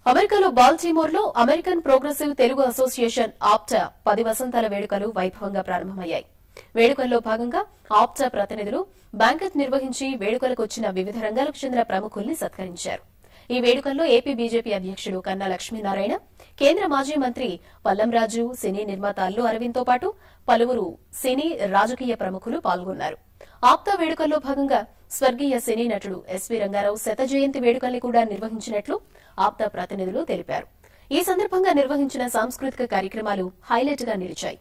అమెరికాలో బాల్టిమోర్ లో American Progressive Telugu Association APTA పది వసంతాల వేడుకలు వైభవంగా ప్రారంభమయ్యాయి వేడుకల్లో భాగంగా ఆప్టా ప్రతినిధులు బ్యాంకెట్ నిర్వహించి వేడుకలకు వచ్చిన వివిధ రంగాలకు చెందిన ప్రముఖుల్ని సత్కరించారు ఈ వేడుకల్లో ఏపీ బీజేపీ అధ్యక్షుడు కన్నా లక్ష్మీనారాయణ కేంద్ర మాజీ మంత్రి పల్లంరాజు సినీ నిర్మాత అల్లు అరవింద్తో పాటు పలువురు సినీ రాజకీయ ప్రముఖులు పాల్గొన్నారు ఆప్తా వేడుకల్లో భాగంగా స్వర్గీయ సినీ నటుడు ఎస్వీ రంగారావు శత జయంతి వేడుకల్ని కూడా నిర్వహించినట్లు ఆప్తా ప్రతినిధులు తెలిపారు ఈ సందర్భంగా నిర్వహించిన సాంస్కృతిక కార్యక్రమాలు హైలైట్ గా నిలిచాయి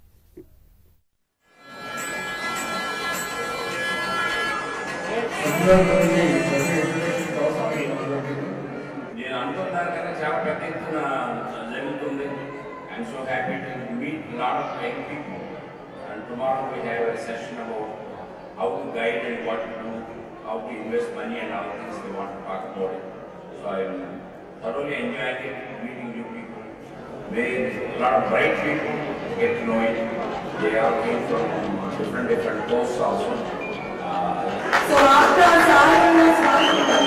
నేను అనుకున్న దానికన్నా చాలా పెద్ద ఎత్తున జరుగుతుంది I'm so happy to meet lot of young people and tomorrow we have a session about how to guide and what to do how to invest money and all things they want to talk about it so I'm thoroughly enjoying it, meeting new people. Very, a lot of bright people get to know it. They all came from different different coasts also. Uh, So after starting this one,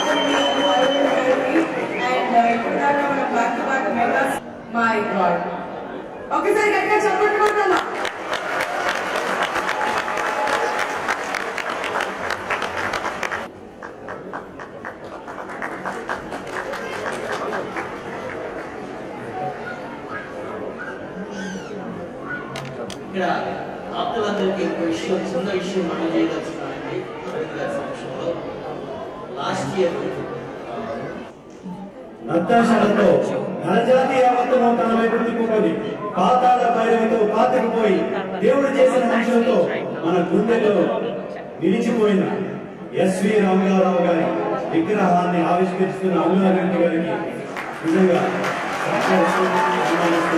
and uh, ఇప్పుడు దాకా మన back to back megas, my God. ఒకేసారి గట్టిగా చప్పట్లు కొట్టాలా ఇక్కడ ఆప్తులందరికీ ఒక విషయం చిన్న విషయం మనం చేయదలుచుకున్నానండి గారి సమక్షంలో లాస్ట్ ఇయర్ నత్తాశలతో నరజాతి యావత్తును తన వైపు తిప్పుకొని పాతాళ భైరవితో పాతకుపోయి దేవుడు చేసిన మనుషులతో మన గుండెలో నిలిచిపోయిన ఎస్వి రామగారావు గారి విగ్రహాన్ని ఆవిష్కరిస్తున్న అల్లు అరవింద్ గారికి నిజంగా అభిమానిస్తూ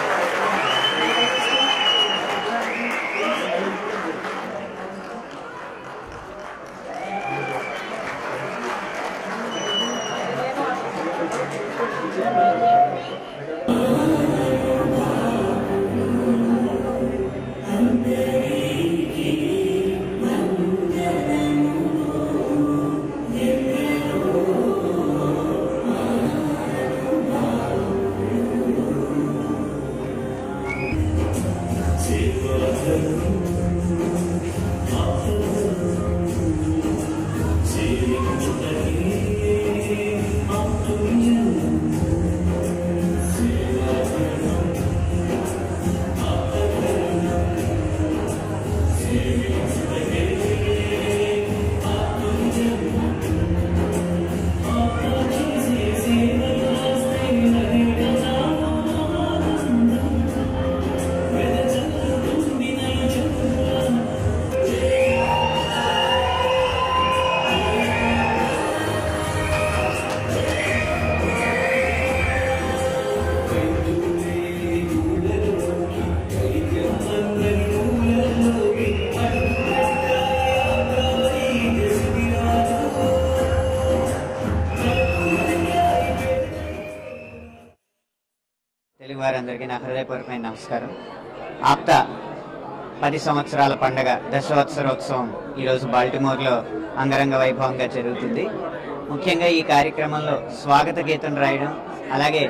తెలుగు వారందరికీ నా హృదయపూర్వకమైన నమస్కారం ఆప్తా పది సంవత్సరాల పండగ దశవత్సరోత్సవం ఈరోజు బాల్టిమోర్లో అంగరంగ వైభవంగా జరుగుతుంది ముఖ్యంగా ఈ కార్యక్రమంలో స్వాగత గీతం రాయడం అలాగే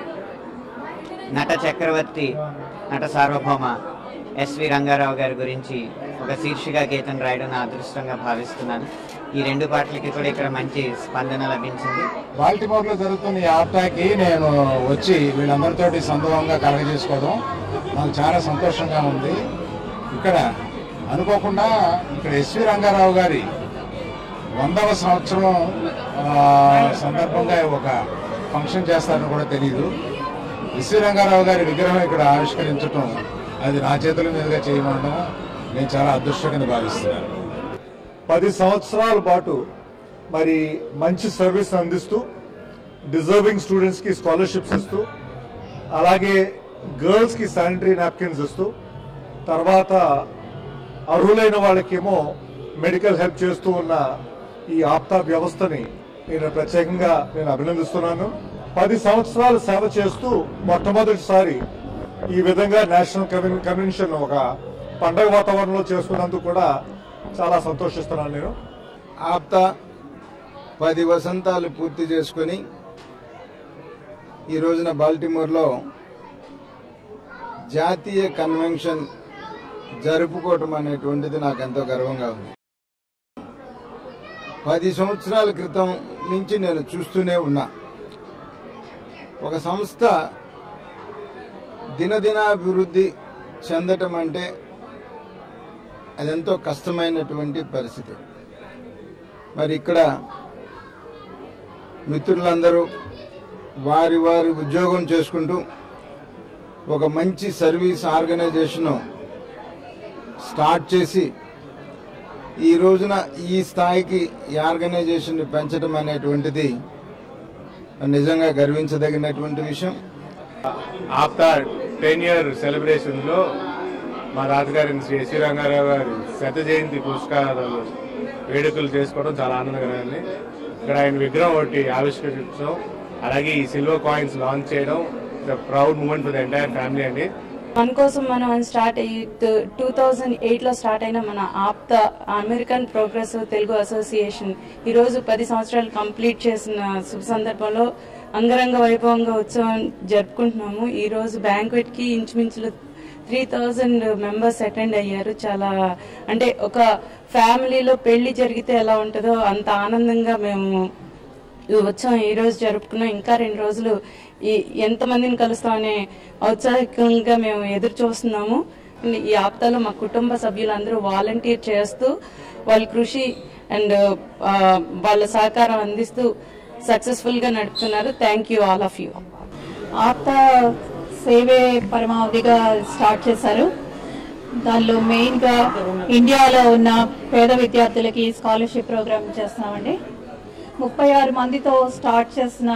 నట చక్రవర్తి నట సార్వభౌమ ఎస్వి రంగారావు గారి గురించి ఒక శీర్షిక గీతం రాయడం నా అదృష్టంగా భావిస్తున్నాను ఈ రెండు పాటలకి కూడా ఇక్కడ మంచి స్పందన లభించింది బాల్టిమోర్ లో జరుగుతున్న ఈ ఆప్టాకి నేను వచ్చి వీళ్ళందరితోటి సందర్భంగా కలగజేసుకోవడం నాకు చాలా సంతోషంగా ఉంది ఇక్కడ అనుకోకుండా ఇక్కడ ఎస్వి రంగారావు గారి వందవ సంవత్సరం ఆ, సందర్భంగా ఒక ఫంక్షన్ చేస్తారని కూడా తెలియదు ఎస్వి రంగారావు గారి విగ్రహం ఇక్కడ ఆవిష్కరించడం అది నా చేతుల మీదుగా చేయమనడం నేను చాలా అదృష్టంగా భావిస్తున్నాను పది సంవత్సరాల పాటు మరి మంచి సర్వీస్ అందిస్తూ డిజర్వింగ్ స్టూడెంట్స్ కి స్కాలర్షిప్స్ ఇస్తూ అలాగే గర్ల్స్ కి శానిటరీ నాప్కిన్స్ ఇస్తూ తర్వాత అర్హులైన వాళ్ళకేమో మెడికల్ హెల్ప్ చేస్తూ ఉన్న ఈ ఆప్తా వ్యవస్థని నేను ప్రత్యేకంగా నేను అభినందిస్తున్నాను పది సంవత్సరాలు సేవ చేస్తూ మొట్టమొదటిసారి ఈ విధంగా నేషనల్ కన్వెన్- కన్వెన్షన్ ఒక పండగ వాతావరణంలో చేసుకున్నందుకు కూడా చాలా సంతోషిస్తున్నాను నేను ఆప్తా పది వసంతాలు పూర్తి చేసుకుని ఈ రోజున బాల్టిమోర్లో జాతీయ కన్వెన్షన్ జరుపుకోవటం అనేటువంటిది నాకు ఎంతో గర్వంగా ఉంది పది సంవత్సరాల క్రితం నుంచి నేను చూస్తూనే ఉన్నా ఒక సంస్థ దినదినాభివృద్ధి చెందటం అంటే అదెంతో కష్టమైనటువంటి పరిస్థితి మరి ఇక్కడ మిత్రులందరూ వారి వారి ఉద్యోగం చేసుకుంటూ ఒక మంచి సర్వీస్ ఆర్గనైజేషన్ స్టార్ట్ చేసి ఈ రోజున ఈ స్థాయికి ఈ ఆర్గనైజేషన్ పెంచడం అనేటువంటిది నిజంగా గర్వించదగినటువంటి విషయం ఆఫ్టర్ టెన్ ఇయర్ సెలబ్రేషన్ లో మా తాతగారిని శ్రీ ఎస్వి రంగారావు గారి శత జయంతి పురస్కారాలు వేడుకలు చేసుకోవడం చాలా ఆనందకరంగా ఉంది ఇక్కడ ఆయన విగ్రహం ఒకటి ఆవిష్కరించడం అలాగే ఈ సిల్వర్ కాయిన్స్ లాంచ్ చేయడం proud moment for the entire family అండి మన కోసం మనం స్టార్ట్ అయ్యి టూ థౌజండ్ ఎయిట్లో స్టార్ట్ అయిన మన APTA American Progressive Telugu Association ఈరోజు పది సంవత్సరాలు కంప్లీట్ చేసిన శుభ సందర్భంలో అంగరంగ వైభవంగా ఉత్సవం జరుపుకుంటున్నాము ఈ రోజు బ్యాంక్వెట్ కి ఇంచుమించులు త్రీ థౌజండ్ మెంబర్స్ అటెండ్ అయ్యారు చాలా అంటే ఒక ఫ్యామిలీలో పెళ్లి జరిగితే ఎలా ఉంటుందో అంత ఆనందంగా మేము ఈ ఉత్సవం ఈ రోజు జరుపుకున్నాం ఇంకా రెండు రోజులు ఈ ఎంతమందిని కలుస్తామనే ఔత్సాహికంగా మేము ఎదురు చూస్తున్నాము ఈ ఆప్తాలో మా కుటుంబ సభ్యులందరూ వాలంటీర్ చేస్తూ వాళ్ళ కృషి అండ్ వాళ్ళ సహకారం అందిస్తూ సక్సెస్ఫుల్ గా నడుపుతున్నారు thank you all of you APTA సేవే పరమావధిగా స్టార్ట్ చేశారు దానిలో మెయిన్ గా ఇండియాలో ఉన్న పేద విద్యార్థులకి స్కాలర్షిప్ ప్రోగ్రామ్ చేస్తున్నామండి ముప్పై ఆరు మందితో స్టార్ట్ చేసిన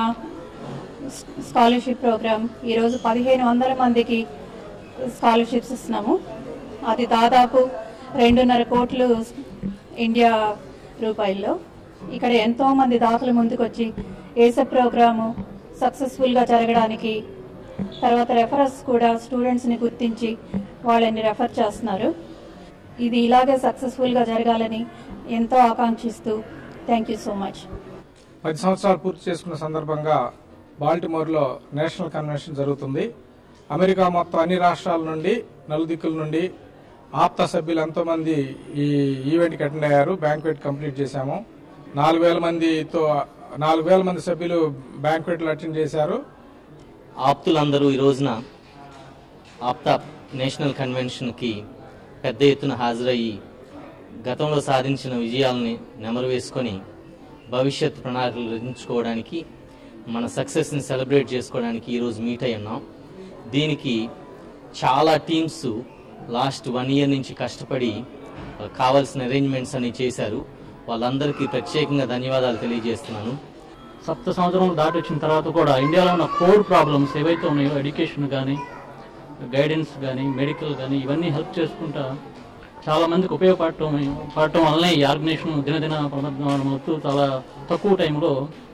స్కాలర్షిప్ ప్రోగ్రామ్ ఈరోజు పదిహేను వందల మందికి స్కాలర్షిప్స్ ఇస్తున్నాము అది దాదాపు రెండున్నర కోట్లు ఇండియా రూపాయల్లో ఇక్కడ ఎంతో మంది దాతలు ముందుకొచ్చి ఏసే ప్రోగ్రాము సక్సెస్ఫుల్ గా జరగడానికి తర్వాత రెఫరల్స్ కూడా స్టూడెంట్స్ ని గుర్తించి వాళ్ళని రెఫర్ చేస్తున్నారు ఇది ఇలాగే సక్సెస్ఫుల్ గా జరగాలని ఎంతో ఆకాంక్షిస్తూ థ్యాంక్ యూ సో మచ్ పది సంవత్సరాలు పూర్తి చేసుకున్న సందర్భంగా బాల్టిమోర్లో నేషనల్ కన్వెన్షన్ జరుగుతుంది అమెరికా మొత్తం అన్ని రాష్ట్రాల నుండి నలుదిక్కుల నుండి ఆప్త సభ్యులు ఎంతో మంది ఈ ఈవెంట్కి అటెండ్ అయ్యారు బ్యాంక్వెట్ కంప్లీట్ చేశాము నాలుగు వేల మందితో నాలుగు వేల మంది సభ్యులు బ్యాంక్వెట్లు అటెండ్ చేశారు ఆప్తులందరూ ఈ రోజున ఆప్తా నేషనల్ కన్వెన్షన్కి పెద్ద ఎత్తున హాజరయ్యి గతంలో సాధించిన విజయాలని నెమరు వేసుకొని భవిష్యత్ ప్రణాళికలు రచించుకోవడానికి మన సక్సెస్ని సెలబ్రేట్ చేసుకోవడానికి ఈరోజు మీట్ అయి ఉన్నాం దీనికి చాలా టీమ్స్ లాస్ట్ వన్ ఇయర్ నుంచి కష్టపడి కావాల్సిన అరేంజ్మెంట్స్ అన్ని చేశారు వాళ్ళందరికీ ప్రత్యేకంగా ధన్యవాదాలు తెలియజేస్తున్నాను సప్త సంవత్సరం దాటి వచ్చిన తర్వాత కూడా ఇండియాలో ఉన్న కోర్ ప్రాబ్లమ్స్ ఏవైతే ఉన్నాయో ఎడ్యుకేషన్ కానీ గైడెన్స్ కానీ మెడికల్ కానీ ఇవన్నీ హెల్ప్ చేసుకుంటా చాలా మందికి ఉపయోగపడటం పడటం వల్లనే ఈ ఆర్గనైజేషన్ దినదిన పునరుద్ధరణ అవుతూ చాలా తక్కువ టైంలో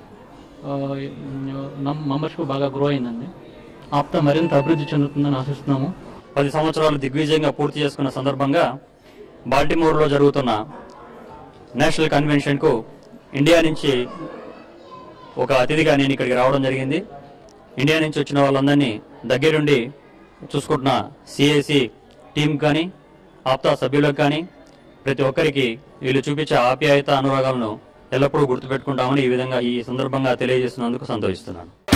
మెంబర్షిప్ బాగా గ్రో అయిందండి ఆప్త మరింత అభివృద్ధి చెందుతుందని ఆశిస్తున్నాము పది సంవత్సరాలు దిగ్విజయంగా పూర్తి చేసుకున్న సందర్భంగా బాల్టిమోర్లో జరుగుతున్న నేషనల్ కన్వెన్షన్కు ఇండియా నుంచి ఒక అతిథిగా నేను ఇక్కడికి రావడం జరిగింది ఇండియా నుంచి వచ్చిన వాళ్ళందరినీ దగ్గరుండి చూసుకుంటున్న సిఐసి టీం కానీ ఆప్తా సభ్యులకు కానీ ప్రతి ఒక్కరికి వీళ్ళు చూపించే ఆప్యాయత అనురాగాలను ఎల్లప్పుడూ గుర్తుపెట్టుకుంటామని ఈ విధంగా ఈ సందర్భంగా తెలియజేస్తున్నందుకు సంతోషిస్తున్నాను